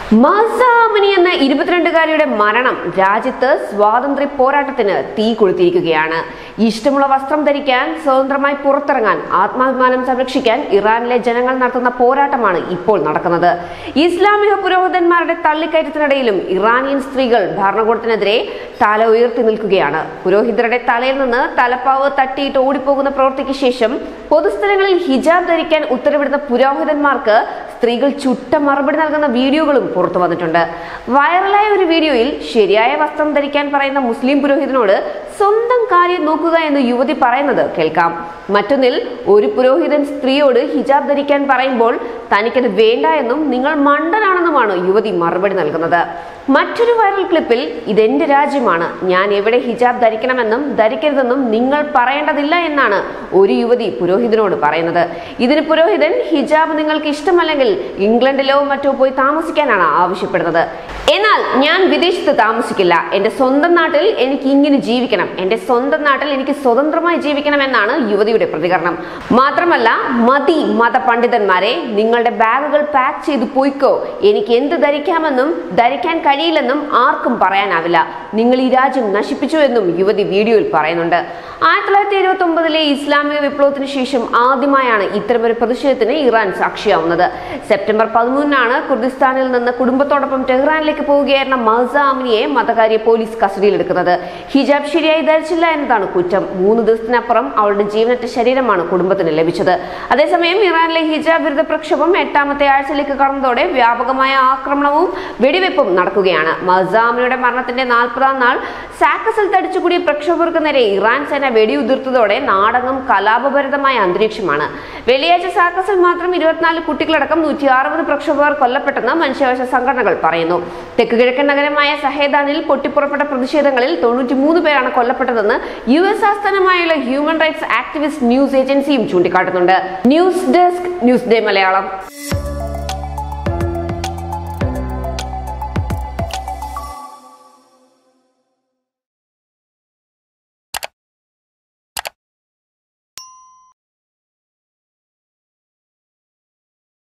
മഹസാമിനി എന്ന ഇരുപത്തിരണ്ടുകാരിയുടെ മരണം രാജ്യത്ത് സ്വാതന്ത്ര്യ പോരാട്ടത്തിന് തീ കൊളുത്തിയിരിക്കുകയാണ് ഇഷ്ടമുള്ള വസ്ത്രം ധരിക്കാൻ സ്വതന്ത്രമായി പുറത്തിറങ്ങാൻ ആത്മാഭിമാനം സംരക്ഷിക്കാൻ ഇറാനിലെ ജനങ്ങൾ നടത്തുന്ന പോരാട്ടമാണ് ഇപ്പോൾ നടക്കുന്നത് ഇസ്ലാമിക പുരോഹിതന്മാരുടെ തള്ളിക്കയറ്റത്തിനിടയിലും ഇറാനിയൻ സ്ത്രീകൾ ഭരണകൂടത്തിനെതിരെ തല ഉയർത്തി നിൽക്കുകയാണ് പുരോഹിതരുടെ തലയിൽ നിന്ന് തലപ്പാവ് തട്ടിയിട്ട് ഓടിപ്പോകുന്ന പ്രവൃത്തിക്ക് ശേഷം പൊതുസ്ഥലങ്ങളിൽ ഹിജാബ് ധരിക്കാൻ ഉത്തരവിടുന്ന പുരോഹിതന്മാർക്ക് സ്ത്രീകൾ ചുട്ട മറുപടി നൽകുന്ന വീഡിയോകളും പുറത്തു വന്നിട്ടുണ്ട് വൈറലായ ഒരു വീഡിയോയിൽ ശരിയായ വസ്ത്രം ധരിക്കാൻ പറയുന്ന മുസ്ലിം പുരോഹിതനോട് സ്വന്തം കാര്യം നോക്കുക എന്ന് യുവതി പറയുന്നത് കേൾക്കാം മറ്റൊന്നിൽ ഒരു പുരോഹിതൻ സ്ത്രീയോട് ഹിജാബ് ധരിക്കാൻ പറയുമ്പോൾ തനിക്കത് വേണ്ട എന്നും നിങ്ങൾ മണ്ടനാണെന്നുമാണ് യുവതി മറുപടി നൽകുന്നത് മറ്റൊരു വൈറൽ ക്ലിപ്പിൽ ഇതെന്റെ രാജ്യമാണ് ഞാൻ എവിടെ ഹിജാബ് ധരിക്കണമെന്നും ധരിക്കരുതെന്നും നിങ്ങൾ പറയേണ്ടതില്ല എന്നാണ് ഒരു യുവതി പുരോഹിതനോട് പറയുന്നത് ഇതിന് പുരോഹിതൻ ഹിജാബ് നിങ്ങൾക്ക് ഇഷ്ടമല്ലെങ്കിൽ ഇംഗ്ലണ്ടിലോ മറ്റോ പോയി താമസിക്കാനാണ് ആവശ്യപ്പെടുന്നത് എന്നാൽ ഞാൻ വിദേശത്ത് താമസിക്കില്ല എന്റെ സ്വന്തം നാട്ടിൽ എനിക്ക് ഇങ്ങനെ ജീവിക്കണം എന്റെ സ്വന്തം നാട്ടിൽ എനിക്ക് സ്വതന്ത്രമായി ജീവിക്കണം എന്നാണ് യുവതിയുടെ പ്രതികരണം മാത്രമല്ല മതി മത പണ്ഡിതന്മാരെ നിങ്ങളുടെ ബാഗുകൾ പാക്ക് ചെയ്ത് പോയിക്കോ എനിക്ക് എന്ത് ധരിക്കാമെന്നും ധരിക്കാൻ കഴിയില്ലെന്നും ആർക്കും പറയാനാവില്ല നിങ്ങൾ ഈ രാജ്യം നശിപ്പിച്ചു എന്നും യുവതി വീഡിയോയിൽ പറയുന്നുണ്ട് ആയിരത്തി തൊള്ളായിരത്തി എഴുപത്തി ഒമ്പതിലെ ഇസ്ലാമിക വിപ്ലവത്തിന് ശേഷം ആദ്യമായാണ് ഇത്തരമൊരു പ്രതിഷേധത്തിന് ഇറാൻ സാക്ഷിയാവുന്നത് സെപ്റ്റംബർ പതിമൂന്നിനാണ് കുർദിസ്ഥാനിൽ നിന്ന് കുടുംബത്തോടൊപ്പം ടെഹ്റാനിലേക്ക് പോവുകയായിരുന്ന മഹസ അമിനിയെ മതകാര്യ പോലീസ് കസ്റ്റഡിയിലെടുക്കുന്നത് ഹിജാബ് ശരിയായി ധരിച്ചില്ല എന്നതാണ് കുറ്റം മൂന്ന് ദിവസത്തിനപ്പുറം അവളുടെ ജീവനറ്റ ശരീരമാണ് കുടുംബത്തിന് ലഭിച്ചത് അതേസമയം ഇറാനിലെ ഹിജാബ് വിരുദ്ധ പ്രക്ഷോഭം എട്ടാമത്തെ ആഴ്ചയിലേക്ക് കടന്നതോടെ വ്യാപകമായ ആക്രമണവും വെടിവെപ്പും നടക്കുകയാണ് മഹസ അമിനിയുടെ മരണത്തിന്റെ നാൽപ്പതാം നാൾ സാക്കസിൽ തടിച്ചുകൂടിയ പ്രക്ഷോഭകർക്ക് നേരെ ഇറാൻ സേന വെടിയുതിർത്തതോടെ നാടകം കലാപഭരിതമായ അന്തരീക്ഷമാണ് വെള്ളിയാഴ്ച സാക്കസിൽ മാത്രം ഇരുപത്തിനാല് കുട്ടികളടക്കം നൂറ്റി അറുപത് പ്രക്ഷോഭകർ കൊല്ലപ്പെട്ടെന്ന് മനുഷ്യാവകാശ സംഘടനകൾ പറയുന്നു തെക്ക് കിഴക്കൻ നഗരമായ സഹേദാനിൽ പൊട്ടിപ്പുറപ്പെട്ട പ്രതിഷേധങ്ങളിൽ തൊണ്ണൂറ്റിമൂന്ന് പേരാണ് കൊല്ലപ്പെട്ടതെന്ന് യു എസ് ആസ്ഥാനമായുള്ള ഹ്യൂമൻ റൈറ്റ്സ് ആക്ടിവിസ്റ്റ് ന്യൂസ് ഏജൻസിയും ചൂണ്ടിക്കാട്ടുന്നുണ്ട് news desk news day Malayalam